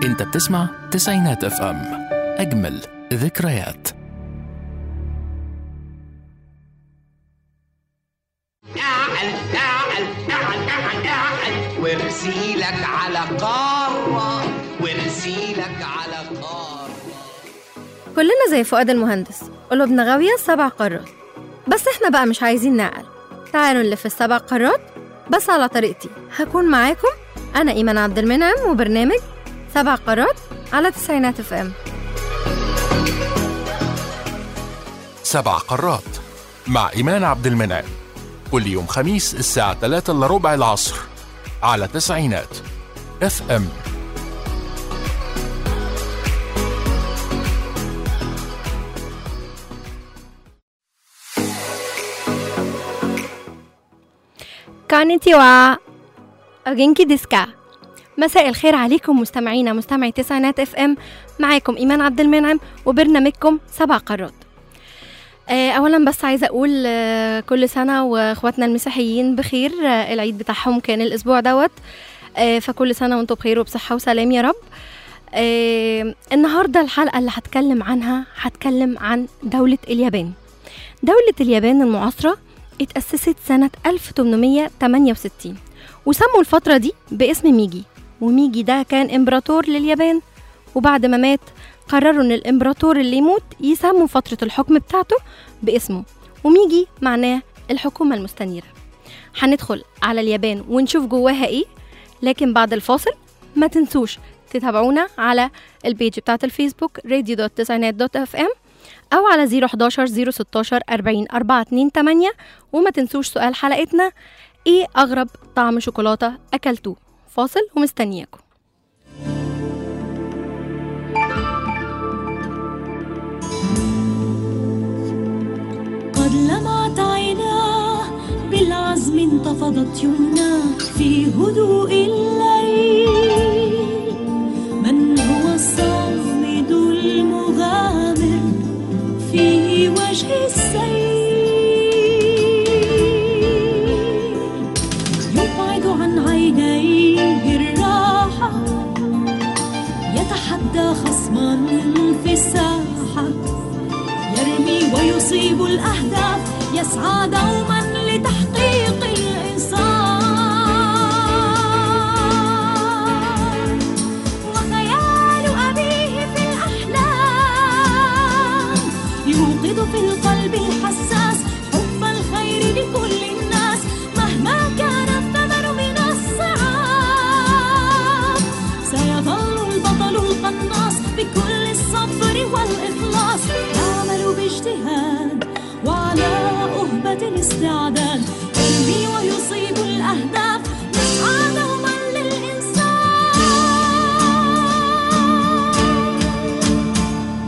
انت بتسمع تسعينات اف ام اجمل ذكريات اعل اعل اعل اعل اعل وارسيلك على قارة وارسيلك على قارة كلنا زي فؤاد المهندس قلوبنا غاوية سبع قارات بس احنا بقى مش عايزين نعقل تعالوا نلف السبع قارات بس على طريقتي هكون معاكم أنا إيمان عبد المنعم وبرنامج سبع قارات على تسعينات اف ام سبع قارات مع إيمان عبد المنعم كل يوم خميس الساعة 3 إلا ربع العصر على تسعينات اف ام كونيتيوا أجينكي ديسكا مساء الخير عليكم مستمعينا مستمعي تسعينات اف ام معاكم ايمان عبد المنعم وبرنامجكم سبع قارات آه، اولا بس عايزه اقول آه، كل سنه واخواتنا المسيحيين بخير آه، العيد بتاعهم كان الاسبوع دوت آه، فكل سنه وانتم بخير وبصحه وسلام يا رب آه، النهارده الحلقه اللي هتكلم عنها هتكلم عن دوله اليابان دوله اليابان المعاصره اتأسست سنة 1868 وسموا الفترة دي باسم ميجي وميجي ده كان امبراطور لليابان وبعد ما مات قرروا ان الامبراطور اللي يموت يسموا فترة الحكم بتاعته باسمه وميجي معناه الحكومة المستنيرة هندخل على اليابان ونشوف جواها ايه لكن بعد الفاصل ما تنسوش تتابعونا على البيج بتاعت الفيسبوك راديو دوت تسعينات دوت اف ام او على 011 016 40 428 وما تنسوش سؤال حلقتنا ايه اغرب طعم شوكولاته اكلتوه فاصل ومستنياكم قد لمعت عيناه بالعزم انتفضت يمناه في هدوء الليل من هو الصامد المغامر في وجه السيل يبعد عن عينيه الراحة يتحدى خصما في الساحة يرمي ويصيب الأهداف يسعى دوما لتحقيق الإنصاف وخيال أبيه في الأحلام يوقظ في القلب الحساس حب الخير لكل الناس مهما كان الثمن من الصعاب سيظل البطل القناص بكل الصبر والإخلاص يعمل باجتهاد وعلى أهبة الاستعداد يرمي ويصيب الأهداف يسعى دوما للإنسان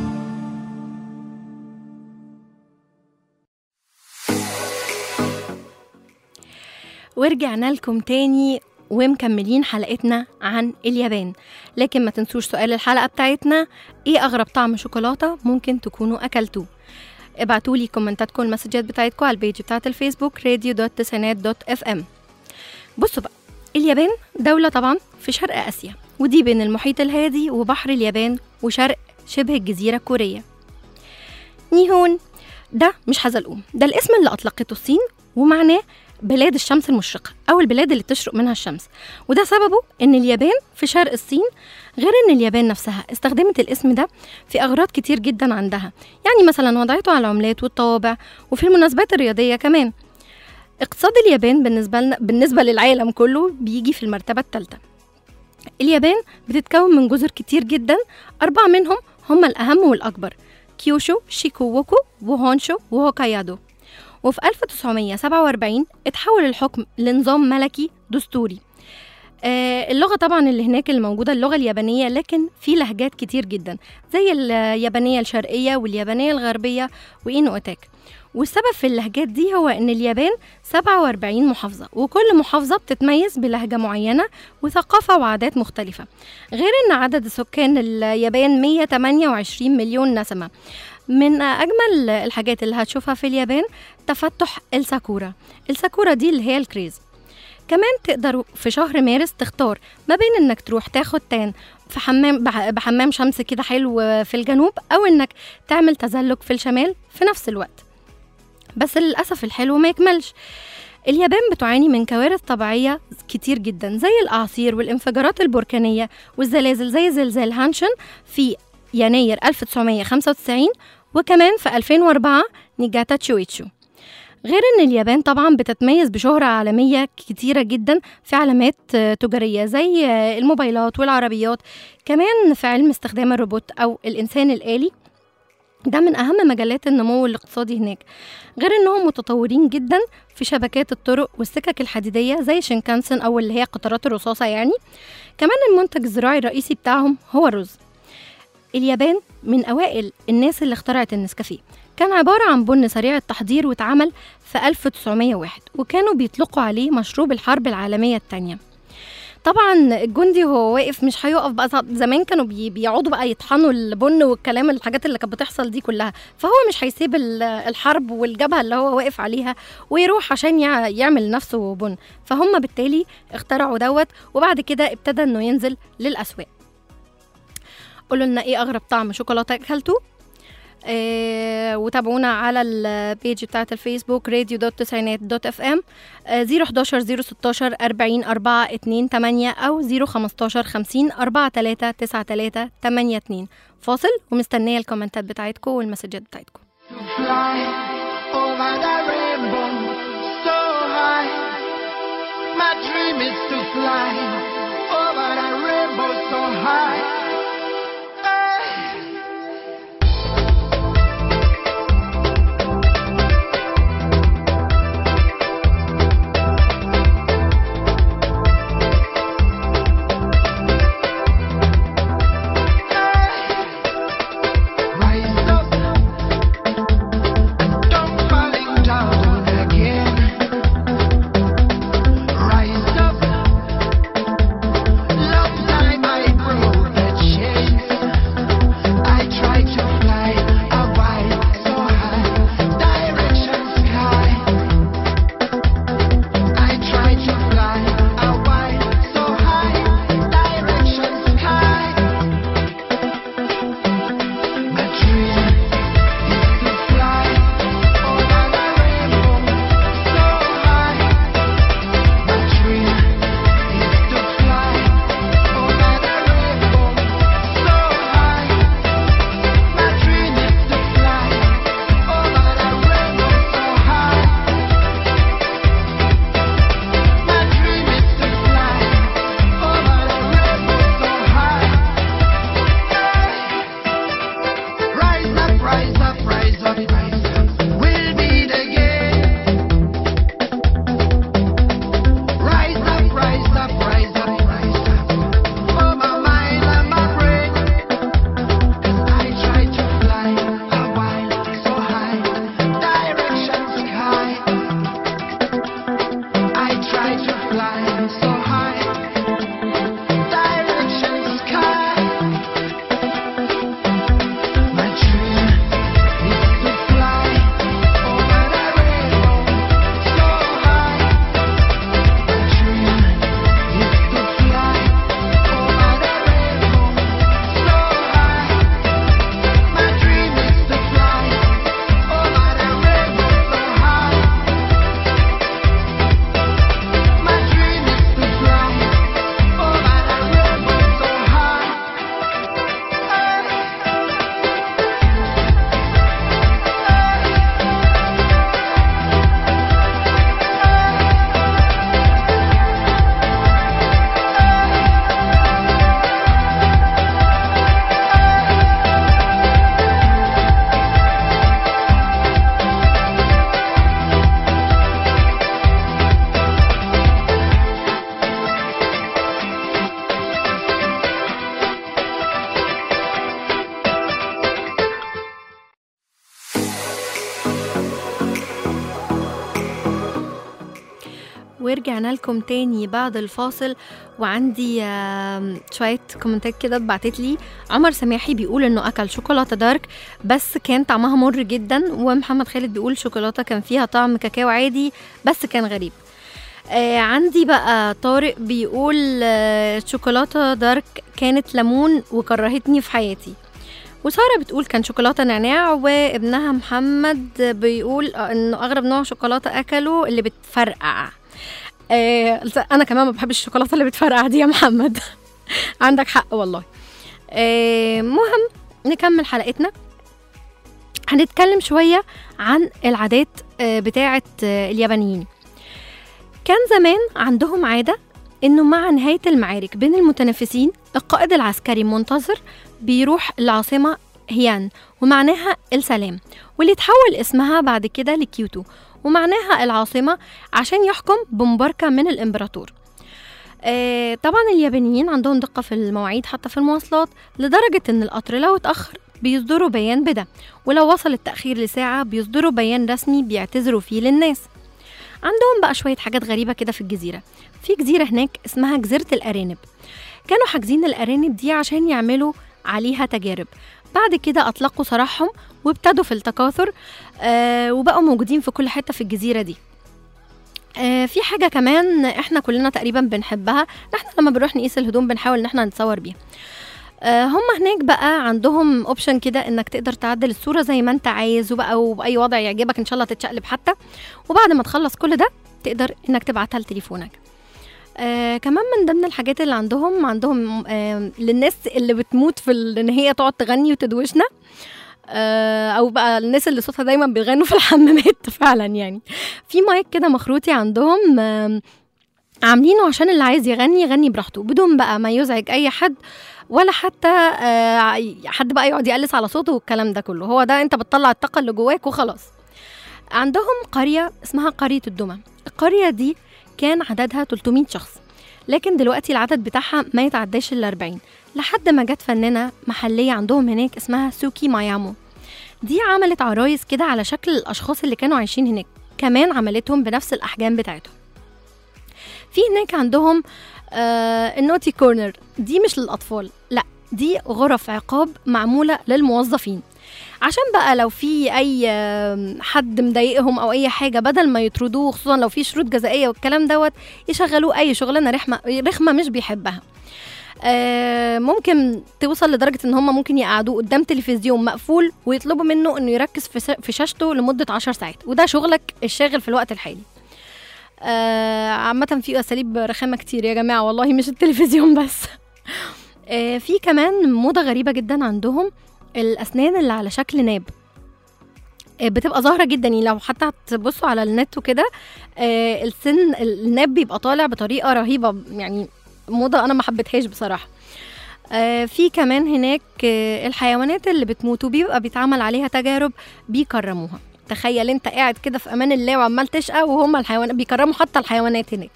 ورجعنا لكم تاني ومكملين حلقتنا عن اليابان لكن ما تنسوش سؤال الحلقة بتاعتنا ايه اغرب طعم شوكولاتة ممكن تكونوا اكلتوه ابعتوا لي كومنتاتكم المسجات بتاعتكم على البيج بتاعت الفيسبوك راديو دوت تسعينات دوت اف ام بصوا بقى اليابان دولة طبعا في شرق اسيا ودي بين المحيط الهادي وبحر اليابان وشرق شبه الجزيرة الكورية نيهون ده مش حزلقوم ده الاسم اللي أطلقته الصين ومعناه بلاد الشمس المشرقة أو البلاد اللي بتشرق منها الشمس وده سببه إن اليابان في شرق الصين غير إن اليابان نفسها استخدمت الاسم ده في أغراض كتير جدا عندها يعني مثلا وضعته على العملات والطوابع وفي المناسبات الرياضية كمان اقتصاد اليابان بالنسبة لنا بالنسبة للعالم كله بيجي في المرتبة الثالثة اليابان بتتكون من جزر كتير جدا أربعة منهم هم الأهم والأكبر كيوشو شيكووكو وهونشو وهوكايادو وفي 1947 اتحول الحكم لنظام ملكي دستوري آه، اللغة طبعا اللي هناك اللي موجودة اللغة اليابانية لكن في لهجات كتير جدا زي اليابانية الشرقية واليابانية الغربية وإينو أوتاك والسبب في اللهجات دي هو ان اليابان 47 محافظة وكل محافظة بتتميز بلهجة معينة وثقافة وعادات مختلفة غير ان عدد سكان اليابان 128 مليون نسمة من أجمل الحاجات اللي هتشوفها في اليابان تفتح الساكورا الساكورا دي اللي هي الكريز كمان تقدر في شهر مارس تختار ما بين انك تروح تاخد تان في حمام بح- بحمام شمس كده حلو في الجنوب او انك تعمل تزلج في الشمال في نفس الوقت بس للاسف الحلو ما يكملش اليابان بتعاني من كوارث طبيعية كتير جدا زي الأعاصير والانفجارات البركانية والزلازل زي زلزال هانشن في يناير 1995 وكمان في 2004 نيجاتا تشويتشو غير ان اليابان طبعا بتتميز بشهرة عالمية كتيرة جدا في علامات آه، تجارية زي آه، الموبايلات والعربيات كمان في علم استخدام الروبوت او الانسان الآلي ده من أهم مجالات النمو الاقتصادي هناك غير إنهم متطورين جدا في شبكات الطرق والسكك الحديدية زي شينكانسن أو اللي هي قطارات الرصاصة يعني كمان المنتج الزراعي الرئيسي بتاعهم هو الرز اليابان من أوائل الناس اللي اخترعت النسكافيه كان عبارة عن بن سريع التحضير واتعمل في 1901 وكانوا بيطلقوا عليه مشروب الحرب العالمية الثانية طبعا الجندي وهو واقف مش هيقف بقى زمان كانوا بي بيقعدوا بقى يطحنوا البن والكلام الحاجات اللي كانت بتحصل دي كلها فهو مش هيسيب ال- الحرب والجبهه اللي هو واقف عليها ويروح عشان يع- يعمل نفسه بن فهم بالتالي اخترعوا دوت وبعد كده ابتدى انه ينزل للاسواق قولوا لنا ايه اغرب طعم شوكولاته اكلتوه آه وتابعونا على البيج بتاعت الفيسبوك راديو دوت تسعينات دوت اف ام زيرو حداشر زيرو ستاشر أربعين أربعة اتنين تمانية أو زيرو خمستاشر خمسين أربعة تلاتة تسعة تلاتة تمانية اتنين فاصل ومستنية الكومنتات بتاعتكم والمسجات بتاعتكم fly over the rainbow so high. My dream is to fly over the rainbow so high. Hey. Rise up don't falling down again. Rise up. Long time I broke the chains. I tried to fly a while so high, direction sky. I tried to fly a while so high, direction sky. My dream is to fly over the rainbow so high. My dream is to fly over the rainbow so high. My dream is to fly over the rainbow so high. My dream is to fly over the rainbow so high. Rise up, rise up, rise up, rise up. We'll meet again. Rise up, rise up, rise up, rise up. For my mind and my brain. 'Cause I try to fly a while so high, direction sky. I try to fly so high, direction sky. My dream is to fly over the rainbow so high. My dream is to fly over the rainbow so high. My dream is to fly over the rainbow so high. My dream is to fly over the rainbow so high. ورجعنا لكم تاني بعد الفاصل وعندي آم، شوية كومنتات كده اتبعتت لي عمر سماحي بيقول انه اكل شوكولاتة دارك بس كان طعمها مر جدا ومحمد خالد بيقول شوكولاتة كان فيها طعم كاكاو عادي بس كان غريب آه عندي بقى طارق بيقول آه شوكولاتة دارك كانت ليمون وكرهتني في حياتي وسارة بتقول كان شوكولاتة نعناع وابنها محمد بيقول آه، انه اغرب نوع شوكولاتة اكله اللي بتفرقع آه انا كمان ما بحبش الشوكولاتة اللي بتفرقع دي يا محمد عندك حق والله آه مهم نكمل حلقتنا هنتكلم شوية عن العادات آه، بتاعة آه، اليابانيين كان زمان عندهم عادة إنه مع نهاية المعارك بين المتنافسين القائد العسكري المنتصر بيروح العاصمة هيان ومعناها السلام واللي تحول اسمها بعد كده لكيوتو ومعناها العاصمة عشان يحكم بمباركة من الإمبراطور آه، طبعا اليابانيين عندهم دقة في المواعيد حتى في المواصلات لدرجة إن القطر لو اتأخر بيصدروا بيان بده ولو وصل التأخير لساعة بيصدروا بيان رسمي بيعتذروا فيه للناس عندهم بقى شوية حاجات غريبة كده في الجزيرة في جزيرة هناك اسمها جزيرة الأرانب كانوا حاجزين الأرانب دي عشان يعملوا عليها تجارب بعد كده أطلقوا سراحهم وابتدوا في التكاثر آه وبقوا موجودين في كل حتة في الجزيرة دي آه في حاجة كمان احنا كلنا تقريبا بنحبها احنا لما بنروح نقيس الهدوم بنحاول ان احنا نتصور بيها آه، هم هناك بقى عندهم اوبشن كده انك تقدر تعدل الصوره زي ما انت عايز وبقى وباي وضع يعجبك ان شاء الله تتشقلب حتى وبعد ما تخلص كل ده تقدر انك تبعتها لتليفونك آه كمان من ضمن الحاجات اللي عندهم عندهم آه للناس اللي بتموت في ال- ان هي تقعد تغني وتدوشنا آه او بقى الناس اللي صوتها دايما بيغنوا في الحمامات فعلا يعني في مايك كده مخروطي عندهم آه عاملينه عشان اللي عايز يغني يغني براحته بدون بقى ما يزعج اي حد ولا حتى آه، حد بقى يقعد يقلس على صوته والكلام ده كله هو ده انت بتطلع الطاقه اللي جواك وخلاص عندهم قريه اسمها قريه الدمى القريه دي كان عددها 300 شخص لكن دلوقتي العدد بتاعها ما يتعداش ال 40 لحد ما جت فنانه محليه عندهم هناك اسمها سوكي مايامو دي عملت عرايس كده على شكل الاشخاص اللي كانوا عايشين هناك كمان عملتهم بنفس الاحجام بتاعتهم في هناك عندهم آه النوتي كورنر دي مش للاطفال لا دي غرف عقاب معموله للموظفين عشان بقى لو في اي آم، حد مضايقهم او اي حاجه بدل ما يطردوه خصوصا لو في شروط جزائيه والكلام دوت يشغلوه اي شغلانه رخمه رخمه مش بيحبها آه، ممكن توصل لدرجه ان هم ممكن يقعدوه قدام تلفزيون مقفول ويطلبوا منه انه يركز في س- في شاشته لمده عشر ساعات وده شغلك الشاغل في الوقت الحالي آه، عامة في أساليب رخامة كتير يا جماعة والله مش التلفزيون بس آه، في كمان موضة غريبة جدا عندهم الأسنان اللي على شكل ناب آه، بتبقى ظاهرة جدا يعني لو حتى هتبصوا على النت وكده آه، السن الناب بيبقى طالع بطريقة رهيبة يعني موضة أنا ما حبيتهاش بصراحة آه، في كمان هناك آه، الحيوانات اللي بتموت وبيبقى بيتعمل عليها تجارب بيكرموها تخيل انت قاعد كده في امان الله وعمال تشقى وهم الحيوانات بيكرموا حتى الحيوانات هناك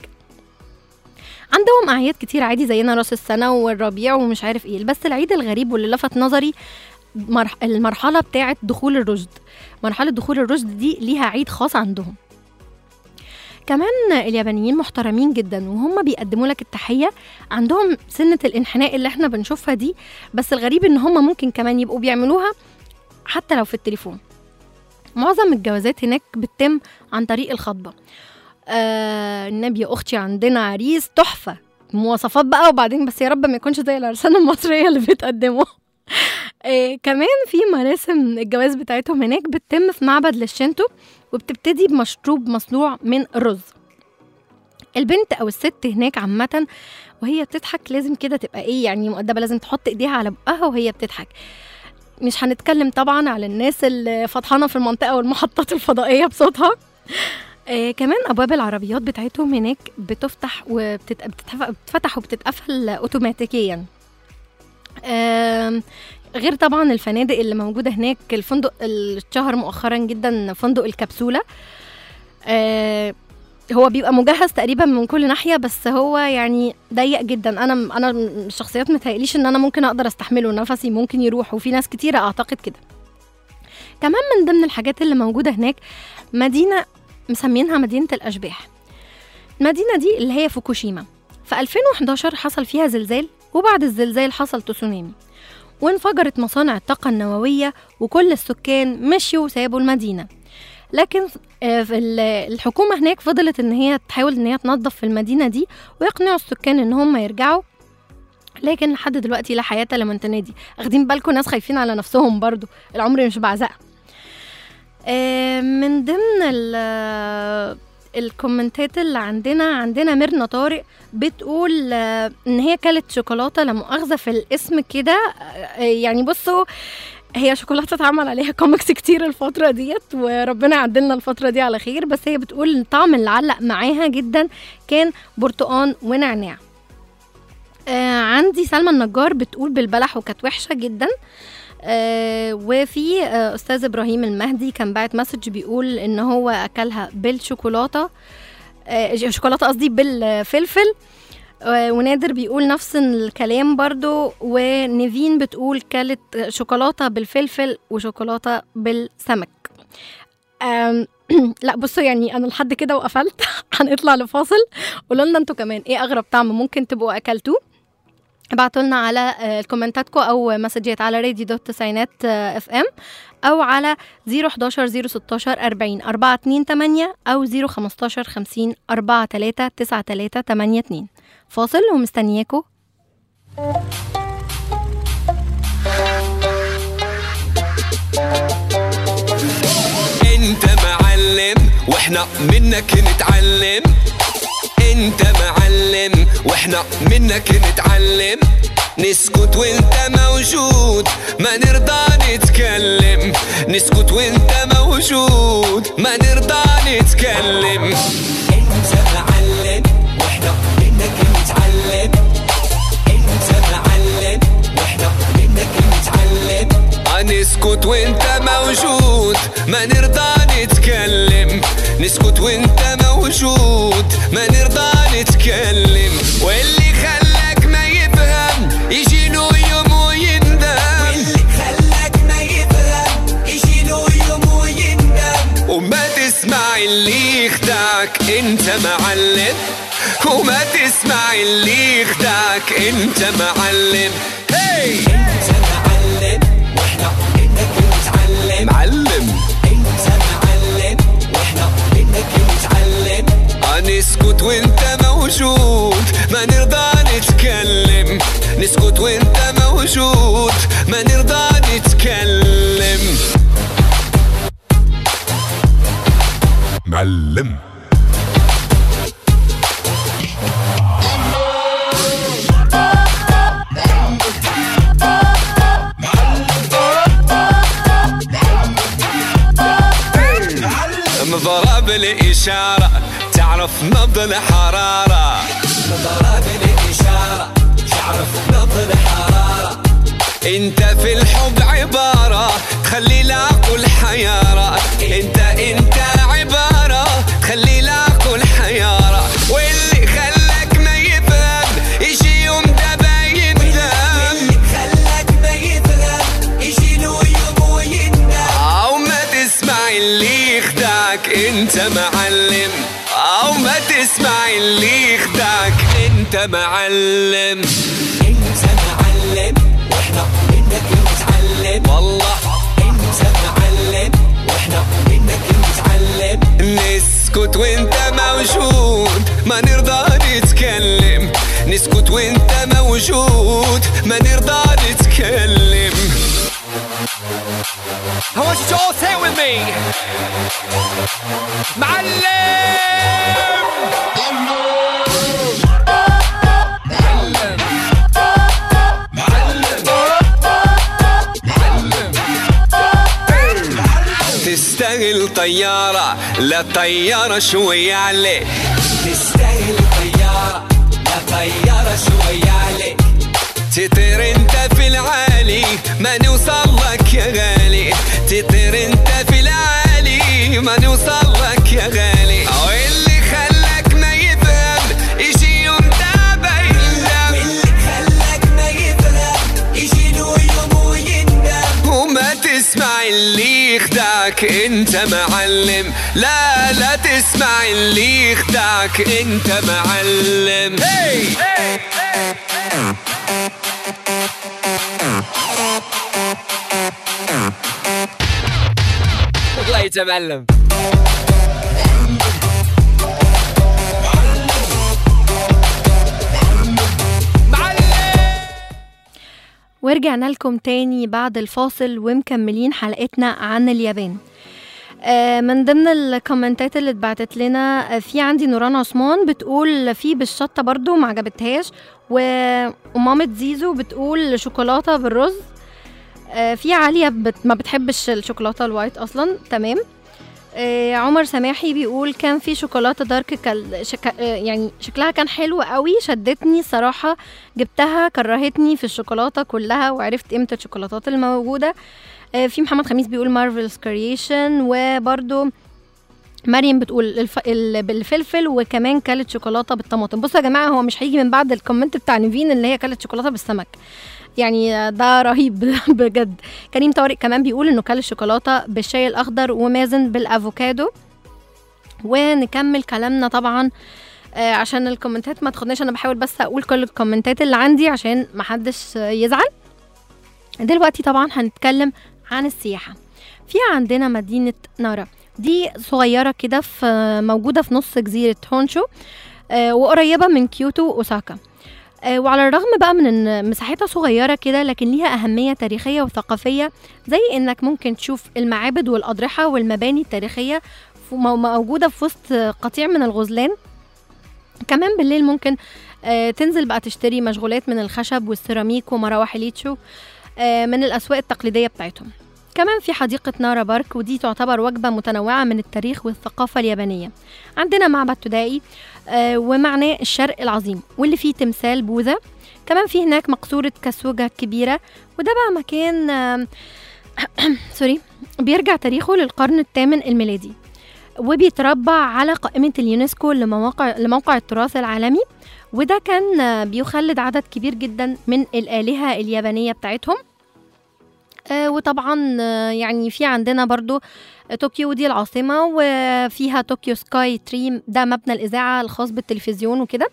عندهم اعياد كتير عادي زينا راس السنه والربيع ومش عارف ايه بس العيد الغريب واللي لفت نظري مرح... المرحله بتاعه دخول الرشد مرحله دخول الرشد دي ليها عيد خاص عندهم كمان اليابانيين محترمين جدا وهم بيقدموا لك التحيه عندهم سنه الانحناء اللي احنا بنشوفها دي بس الغريب ان هم ممكن كمان يبقوا بيعملوها حتى لو في التليفون معظم الجوازات هناك بتتم عن طريق الخطبة آه النبي يا أختي عندنا عريس تحفة مواصفات بقى وبعدين بس يا رب ما يكونش زي العرسانة المصرية اللي بتقدمه آه كمان في مراسم الجواز بتاعتهم هناك بتتم في معبد للشنتو وبتبتدي بمشروب مصنوع من الرز البنت او الست هناك عامة وهي بتضحك لازم كده تبقى ايه يعني مؤدبة لازم تحط ايديها على بقها وهي بتضحك مش هنتكلم طبعا على الناس اللي فطحانه في المنطقه والمحطات الفضائيه بصوتها آه كمان ابواب العربيات بتاعتهم هناك بتفتح وبتتفتح وبتتقفل اوتوماتيكيا آم، غير طبعا الفنادق اللي موجوده هناك الفندق اللي اتشهر مؤخرا جدا فندق الكبسوله آه هو بيبقى مجهز تقريبا من كل ناحيه بس هو يعني ضيق جدا انا انا من الشخصيات متهيأليش ان انا ممكن اقدر استحمله نفسي ممكن يروح وفي ناس كتيره اعتقد كده كمان من ضمن الحاجات اللي موجوده هناك مدينه مسمينها مدينه الاشباح المدينه دي اللي هي فوكوشيما في 2011 حصل فيها زلزال وبعد الزلزال حصل تسونامي وانفجرت مصانع الطاقة النووية وكل السكان مشيوا وسابوا المدينة لكن آه، في ال- الحكومه هناك فضلت ان هي تحاول ان هي تنظف في المدينه دي ويقنعوا السكان ان هم يرجعوا لكن لحد دلوقتي لا حياه لمن تنادي اخدين بالكم ناس خايفين على نفسهم برضو العمر مش بعزقه آه، من ضمن ال- الكومنتات اللي عندنا عندنا ميرنا طارق بتقول آه، ان هي كلت شوكولاته لا مؤاخذه في الاسم كده آه، يعني بصوا هي شوكولاته اتعمل عليها كوميكس كتير الفتره ديت وربنا يعدلنا الفتره دي على خير بس هي بتقول الطعم اللي علق معاها جدا كان برتقان ونعناع آه عندي سلمى النجار بتقول بالبلح وكانت وحشه جدا آه وفي آه استاذ ابراهيم المهدي كان باعت مسج بيقول ان هو اكلها بالشوكولاته آه شوكولاته قصدي بالفلفل آه، ونادر بيقول نفس الكلام برضو ونيفين بتقول كلت شوكولاتة بالفلفل وشوكولاتة بالسمك آم، لا بصوا يعني انا لحد كده وقفلت هنطلع لفاصل قولوا لنا انتوا كمان ايه اغرب طعم ممكن تبقوا اكلتوه ابعتوا لنا على آه، كومنتاتكم او مسجات على راديو دوت تسعينات اف ام او على 011 016 40 428 او 015 50 43 93 82 فاصل ومستنياكوا انت معلم واحنا منك نتعلم انت معلم واحنا منك نتعلم نسكت وانت موجود ما نرضى نتكلم نسكت وانت موجود ما نرضى نتكلم انت معلم واحنا منك نتعلم انت معلم واحنا منك نتعلم نسكت وانت موجود ما نرضى نتكلم نسكت وانت موجود ما نرضى نتكلم واللي خلاك ما يفهم يجي له يوم ويندم واللي خلاك ما يفهم يجي له يوم ويندم وما تسمع اللي يخدعك انت معلم وما تسمع اللي يخدعك انت معلم هي انت معلم واحنا منك نتعلم معلم انت معلم واحنا منك نتعلم نسكت وانت موجود ما نرضى نتكلم نسكت وانت موجود ما نرضى نتكلم معلم مضرب الإشارة تعرف نبض الحرارة مضرب الإشارة تعرف نبض الحرارة انت في الحب عبارة تخلي العقل حيارة انت انت عبارة تخلي العقل حيارة واللي خلاك ما يفهم يجي يوم دابا يندم خلاك ما يفهم يجي له يوم ويندم او ما تسمع اللي يخدعك انت معلم او ما تسمع اللي يخدعك انت معلم انت معلم واحنا منك نتعلم والله انت معلم واحنا منك نتعلم نسكت وانت موجود ما نرضى نتكلم نسكت وانت موجود ما نرضى نتكلم I want you to all say it with me معلم تستاهل طيارة لا طيارة شوية عليك تستاهل طيارة لا طيارة شوية عليك تطير انت في العالي ما نوصل لك يا غالي تطير انت في العالي ما نوصل لك يا غالي واللي خلاك ما يفهم يجي يوم دابا يندم واللي خلاك ما يفهم يجي له يوم ويندم وما تسمع اللي يخدعك انت معلم لا لا تسمع اللي يخدعك انت معلم hey! Look, ladies يتمعلم ورجعنا لكم تاني بعد الفاصل ومكملين حلقتنا عن اليابان آه، من ضمن الكومنتات اللي اتبعتت لنا آه، في عندي نوران عثمان بتقول في بالشطه برضو ما عجبتهاش و- ومامة زيزو بتقول شوكولاته بالرز آه، في عاليه بت ما بتحبش الشوكولاته الوايت اصلا تمام آه، عمر سماحي بيقول كان في شوكولاته دارك كال... شك... آه، يعني شكلها كان حلو قوي شدتني صراحه جبتها كرهتني في الشوكولاته كلها وعرفت قيمه الشوكولاتات الموجوده آه، في محمد خميس بيقول مارفلز كرييشن وبرده مريم بتقول الف... ال- بالفلفل وكمان كلت شوكولاته بالطماطم بصوا يا جماعه هو مش هيجي من بعد الكومنت بتاع نيفين اللي هي كلت شوكولاته بالسمك يعني آه، ده رهيب بجد كريم طارق كمان بيقول انه كل الشوكولاته بالشاي الاخضر ومازن بالافوكادو ونكمل كلامنا طبعا آه، عشان الكومنتات ما تاخدناش انا بحاول بس اقول كل الكومنتات اللي عندي عشان محدش آه، يزعل دلوقتي طبعا هنتكلم عن السياحة في عندنا مدينة نارا دي صغيرة كده في موجودة في نص جزيرة هونشو آه، وقريبة من كيوتو وأوساكا آه، وعلى الرغم بقى من ان مساحتها صغيرة كده لكن ليها أهمية تاريخية وثقافية زي انك ممكن تشوف المعابد والأضرحة والمباني التاريخية ف- مو- موجودة في وسط قطيع من الغزلان كمان بالليل ممكن آه، تنزل بقى تشتري مشغولات من الخشب والسيراميك ومراوح اليتشو آه، من الأسواق التقليدية بتاعتهم كمان في حديقة نارا بارك ودي تعتبر وجبة متنوعة من التاريخ والثقافة اليابانية عندنا معبد تودائي آه، ومعناه الشرق العظيم واللي فيه تمثال بوذا كمان في هناك مقصورة كاسوجا الكبيرة وده بقى مكان آه، سوري بيرجع تاريخه للقرن الثامن الميلادي وبيتربع على قائمة اليونسكو لمواقع لموقع التراث العالمي وده كان آه، بيخلد عدد كبير جدا من الآلهة اليابانية بتاعتهم آه، وطبعا آه، يعني في عندنا برضو طوكيو دي العاصمة وفيها طوكيو سكاي تريم ده مبنى الإذاعة الخاص بالتلفزيون وكده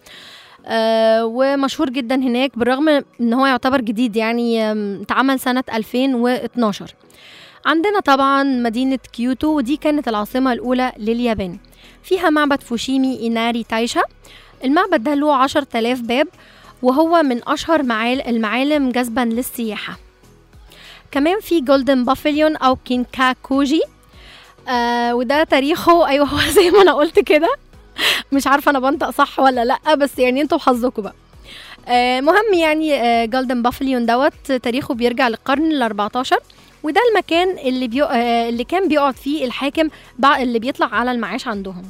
آه، ومشهور جدا هناك بالرغم ان هو يعتبر جديد يعني آم، اتعمل سنة 2012 عندنا طبعا مدينة كيوتو ودي كانت العاصمة الأولى لليابان فيها معبد فوشيمي إيناري تايشا المعبد ده له 10000 باب وهو من أشهر معال- المعالم جذبا للسياحة كمان في جولدن بافيليون أو كينكاكوجي آه وده تاريخه أيوه هو زي ما أنا قلت كده مش عارفة أنا بنطق صح ولا لأ بس يعني انتوا بحظكم بقى آه مهم يعني آه جولدن بافيليون دوت تاريخه بيرجع للقرن ال 14 وده المكان اللي بيو... آه اللي كان بيقعد فيه الحاكم بع- اللي بيطلع على المعاش عندهم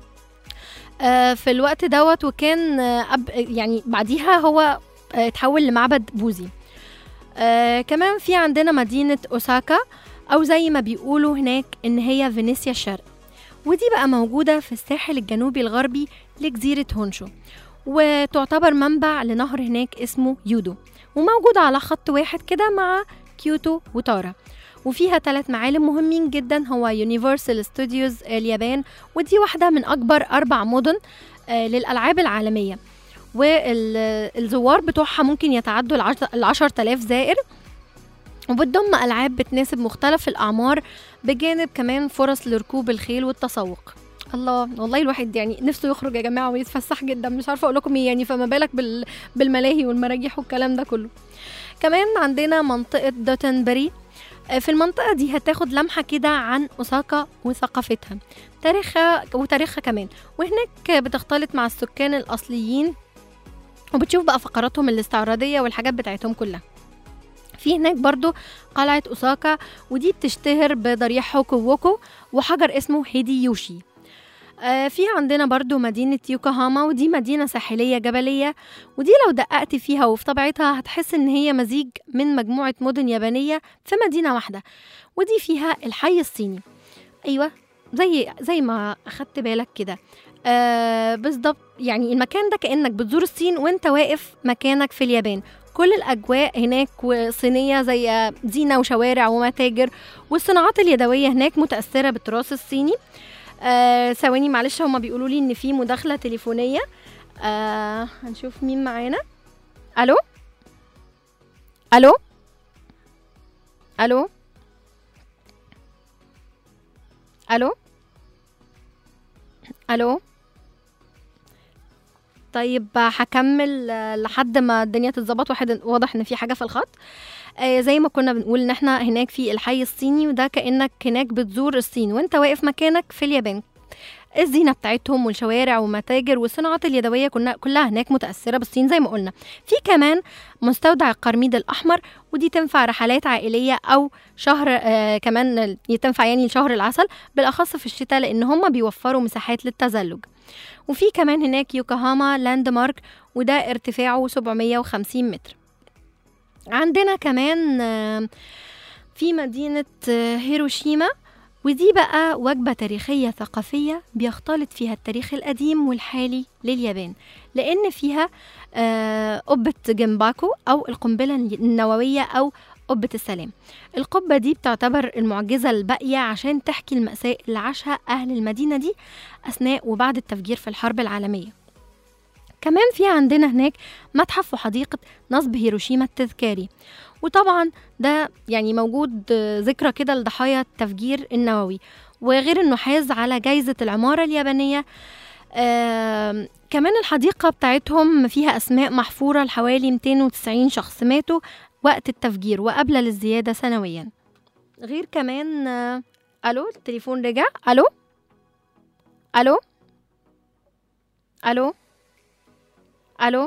آه في الوقت دوت وكان آه أب... يعني بعديها هو آه اتحول لمعبد بوذي آه كمان في عندنا مدينة أوساكا أو زي ما بيقولوا هناك إن هي فينيسيا الشرق ودي بقى موجودة في الساحل الجنوبي الغربي لجزيرة هونشو وتعتبر منبع لنهر هناك اسمه يودو وموجودة على خط واحد كده مع كيوتو وتارا وفيها ثلاث معالم مهمين جدا هو يونيفرسال ستوديوز اليابان ودي واحدة من أكبر أربع مدن آه، للألعاب العالمية والزوار بتوعها ممكن يتعدوا العشر- العشر تلاف زائر وبتضم ألعاب بتناسب مختلف الأعمار بجانب كمان فرص لركوب الخيل والتسوق الله والله الواحد يعني نفسه يخرج يا جماعه ويتفسح جدا مش عارفه اقول لكم ايه يعني فما بالك بال... بالملاهي والمراجيح والكلام ده كله كمان عندنا منطقه دوتنبري آه، في المنطقة دي هتاخد لمحة كده عن أوساكا وثقافتها تاريخها وتاريخها كمان وهناك بتختلط مع السكان الأصليين وبتشوف بقى فقراتهم الاستعراضية والحاجات بتاعتهم كلها في هناك برضو قلعة أوساكا ودي بتشتهر بضريح هوكو ووكو وحجر اسمه هيدي يوشي آه في عندنا برضو مدينة يوكوهاما ودي مدينة ساحلية جبلية ودي لو دققت فيها وفي طبيعتها هتحس ان هي مزيج من مجموعة مدن يابانية في مدينة واحدة ودي فيها الحي الصيني ايوه زي زي ما اخدت بالك كده آه بالظبط يعني المكان ده كانك بتزور الصين وانت واقف مكانك في اليابان كل الاجواء هناك صينيه زي زينه وشوارع ومتاجر والصناعات اليدويه هناك متاثره بالتراث الصيني آه ثواني معلش هما بيقولوا لي ان في مداخله تليفونيه آه هنشوف مين معانا الو الو الو الو الو طيب هكمل آه، لحد ما الدنيا تتظبط واحد واضح ان في حاجه في الخط آه زي ما كنا بنقول ان احنا هناك في الحي الصيني وده كانك هناك بتزور الصين وانت واقف مكانك في اليابان الزينة بتاعتهم والشوارع والمتاجر والصناعات اليدوية كنا كلها هناك متأثرة بالصين زي ما قلنا في كمان مستودع القرميد الأحمر ودي تنفع رحلات عائلية أو شهر آه كمان تنفع يعني لشهر العسل بالأخص في الشتاء لأن هم بيوفروا مساحات للتزلج وفي كمان هناك يوكوهاما لاند مارك وده ارتفاعه 750 متر عندنا كمان آه، في مدينة آه، هيروشيما ودي بقى وجبة تاريخية ثقافية بيختلط فيها التاريخ القديم والحالي لليابان لأن فيها آه، قبة جنباكو أو القنبلة النووية أو قبة السلام القبة دي بتعتبر المعجزة الباقية عشان تحكي المأساة اللي عاشها أهل المدينة دي أثناء وبعد التفجير في الحرب العالمية كمان في عندنا هناك متحف وحديقة نصب هيروشيما التذكاري وطبعا ده يعني موجود آه، ذكرى كده لضحايا التفجير النووي وغير انه حاز على جايزة العمارة اليابانية آم، كمان الحديقة بتاعتهم فيها أسماء محفورة لحوالي 290 شخص ماتوا وقت التفجير وقابلة للزيادة سنويا غير كمان آه، ألو التليفون رجع ألو ألو ألو ألو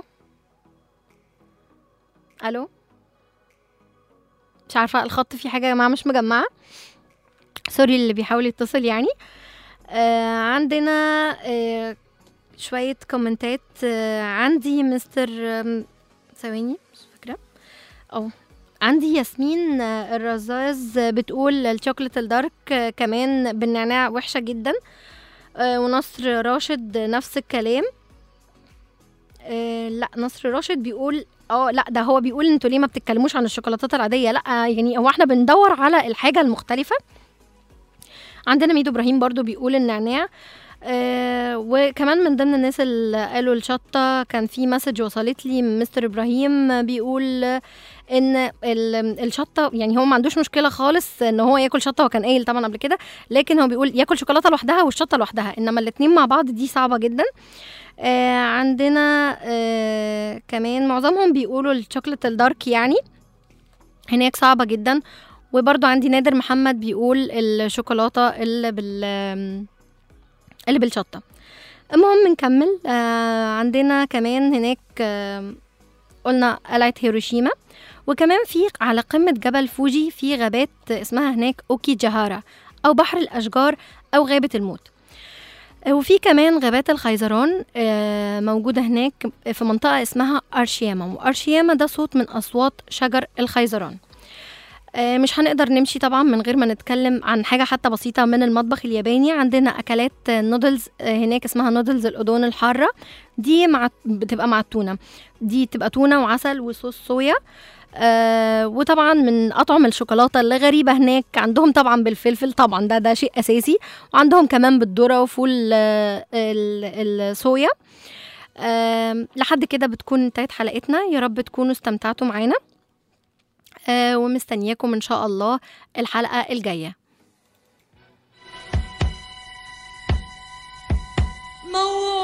ألو مش عارفة الخط فيه حاجة يا جماعة مش مجمعة سوري اللي بيحاول يتصل يعني آه عندنا آه شوية كومنتات آه عندي مستر آم، ثواني مش فاكرة أو عندي ياسمين آه، الرزاز آه، بتقول الشوكولاتة الدارك آه، كمان بالنعناع وحشة جدا آه ونصر راشد نفس الكلام آه لا نصر راشد بيقول اه لا ده هو بيقول انتوا ليه ما بتتكلموش عن الشوكولاتات العاديه لا يعني هو احنا بندور على الحاجه المختلفه عندنا ميدو ابراهيم برضو بيقول النعناع آه وكمان من ضمن الناس اللي قالوا الشطه كان في مسج وصلت لي من مستر ابراهيم بيقول ان ال- الشطه يعني هو ما عندوش مشكله خالص ان هو ياكل شطه هو كان قايل طبعا قبل كده لكن هو بيقول ياكل شوكولاته لوحدها والشطه لوحدها انما الاتنين مع بعض دي صعبه جدا آه عندنا آه كمان معظمهم بيقولوا الشوكولات الدارك يعني هناك صعبة جدا وبرضو عندي نادر محمد بيقول الشوكولاتة اللي بال اللي بالشطة المهم نكمل آه عندنا كمان هناك آه قلنا قلعة هيروشيما وكمان في على قمة جبل فوجي في غابات اسمها هناك أوكي جهارا أو بحر الأشجار أو غابة الموت وفي كمان غابات الخيزران آه، موجودة هناك في منطقة اسمها أرشياما وأرشياما ده صوت من أصوات شجر الخيزران آه، مش هنقدر نمشي طبعا من غير ما نتكلم عن حاجة حتى بسيطة من المطبخ الياباني عندنا أكلات آه، نودلز آه، هناك اسمها نودلز الأذون الحارة دي مع بتبقى مع التونة دي تبقى تونة وعسل وصوص صويا آه وطبعا من اطعم الشوكولاته اللي غريبه هناك عندهم طبعا بالفلفل طبعا ده ده شيء اساسي وعندهم كمان بالذره وفول آه، ال- الصويا آم، لحد كده بتكون انتهت حلقتنا يا رب تكونوا استمتعتوا معانا آه، ومستنياكم ان شاء الله الحلقه الجايه موعود